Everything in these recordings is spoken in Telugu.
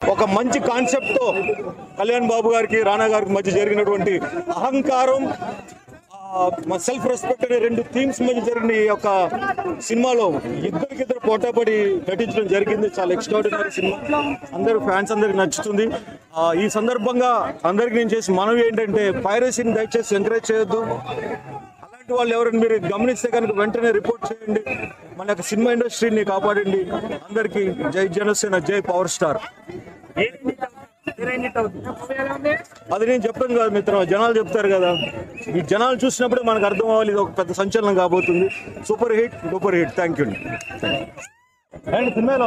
ఒక మంచి కాన్సెప్ట్ తో కళ్యాణ్ బాబు గారికి రానా గారికి మధ్య జరిగినటువంటి అహంకారం సెల్ఫ్ రెస్పెక్ట్ అనే రెండు థీమ్స్ మధ్య జరిగిన ఈ యొక్క సినిమాలో ఇద్దరికిద్దరు పోటాపడి నటించడం జరిగింది చాలా ఎక్స్ట్రాడినరీ సినిమా అందరూ ఫ్యాన్స్ అందరికి నచ్చుతుంది ఆ, ఈ సందర్భంగా అందరికి నేను చేసి మనవి ఏంటంటే పైరసీని దయచేసి ఎంకరేజ్ చేయొద్దు అలాంటి వాళ్ళు ఎవరైనా మీరు గమనిస్తే కనుక వెంటనే రిపోర్ట్ చేయండి మన యొక్క సినిమా ఇండస్ట్రీని కాపాడండి అందరికీ జై జనసేన జై పవర్ స్టార్ అది నేను చెప్పాను కదా మిత్రం జనాలు చెప్తారు కదా ఈ జనాలు చూసినప్పుడే మనకు అర్థం అవ్వాలి ఇది ఒక పెద్ద సంచలనం కాబోతుంది super hit super hit thank you and సినిమాలో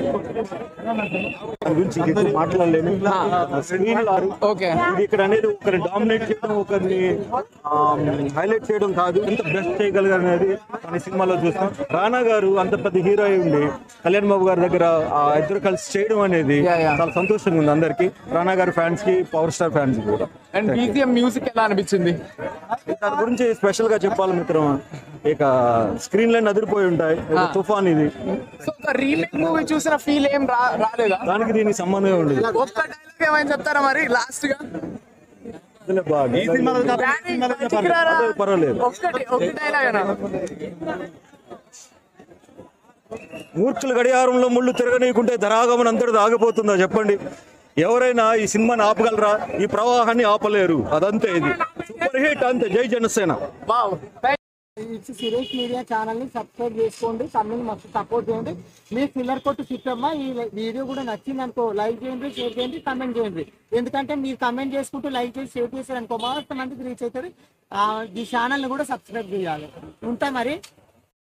దాని గురించి ఇంక ఎక్కువ మాట్లాడలేను స్క్రీన్ ఓకే ఇది ఇక్కడ అనేది ఒకరిని డామినేట్ చేయడం ఒకరిని హైలైట్ చేయడం కాదు ఎంత బెస్ట్ చేయగలిగారు అనేది మన సినిమాలో చూస్తాం రానా గారు అంత పెద్ద హీరో అయి ఉండి కళ్యాణ్ బాబు గారి దగ్గర ఆ ఇద్దరు కలిసి చేయడం అనేది Yeah, yeah. చాలా సంతోషంగా ఉంది అందరికి రానా గారి ఫ్యాన్స్ కి పవర్ స్టార్ ఫ్యాన్స్ కి కూడా అండ్ బీజిఎం మ్యూజిక్ ఎలా అనిపించింది దాని గురించి స్పెషల్ గా చెప్పాలి మిత్రం ఇక స్క్రీన్ లైన్ అదిరిపోయి ఉంటాయి ఒక తుఫాన్ ఇది సో ఒక రీమేక్ మూవీ చూసిన ఫీల్ ఏం రా రాలేదా దానికి దీనికి సంబంధం ఉండదు ఒక్క డైలాగ్ ఏమైనా చెప్తారా మరి లాస్ట్ గా వదిలే బాగా. అదే పర్వాలేదు ఒక్కటి ఒక డైలాగ్ మూర్ఖుల గడియారంలో ముళ్ళు తిరగనీయకుంటే ధరాగమనం అంతటిది ఆగిపోతుందా చెప్పండి ఎవరైనా ఈ సినిమాని ఆపగలరా ఈ ప్రవాహాన్ని ఆపలేరు అదంతే ఇది సూపర్ హిట్ అంతే జై Janasena wow it's Suresh media channel ని సబ్స్క్రైబ్ చేసుకోండి తమ్ముని మస్తు సపోర్ట్ చేయండి మీ సిల్లర్ కొట్టు సిట్టమ్మ ఈ వీడియో కూడా నచ్చింది అనుకో లైక్ చేయండి షేర్ చేయండి కమెంట్ చేయండి ఎందుకంటే మీరు కమెంట్ చేసుకుంటూ లైక్ చేసి షేర్ చేశారు అనుకో మస్తు మందికి రీచ్ అవుతుంది ఆ, ఈ ఛానల్ ని కూడా సబ్స్క్రైబ్ చేయాలి ఉంటా మరి